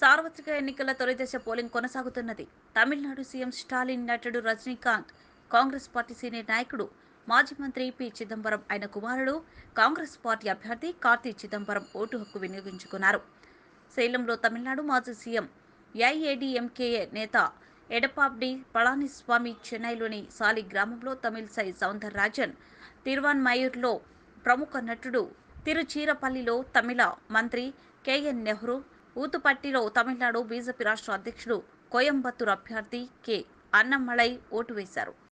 సార్వత్రిక ఎన్నికల తొలిదశ పోలింగ్ కొనసాగుతున్నది తమిళనాడు సీఎం స్టాలిన్ నటుడు రజనీకాంత్ కాంగ్రెస్ పార్టీ సీనియర్ నాయకుడు మాజీ మంత్రి పి చిదంబరం ఆయన కుమారుడు కాంగ్రెస్ పార్టీ అభ్యర్థి కార్తీ చిదంబరం ఓటు హక్కు వినియోగించుకున్నారు సేలంలో తమిళనాడు మాజీ సీఎం ఏఐఏడీఎంకేఏ నేత ఎడపాబ్డి పళనిస్వామి చెన్నైలోని సాలి గ్రామంలో తమిళసై సౌందరరాజన్ తిరువన్మయూర్లో ప్రముఖ నటుడు తిరుచీరపల్లిలో తమిళ మంత్రి కేఎన్ నెహ్రూ ఊతుపట్టిలో తమిళనాడు బీజేపీ రాష్ట్ర అధ్యక్షుడు కోయంబత్తూర్ అభ్యర్థి కె అన్నమలై ఓటు వేశారు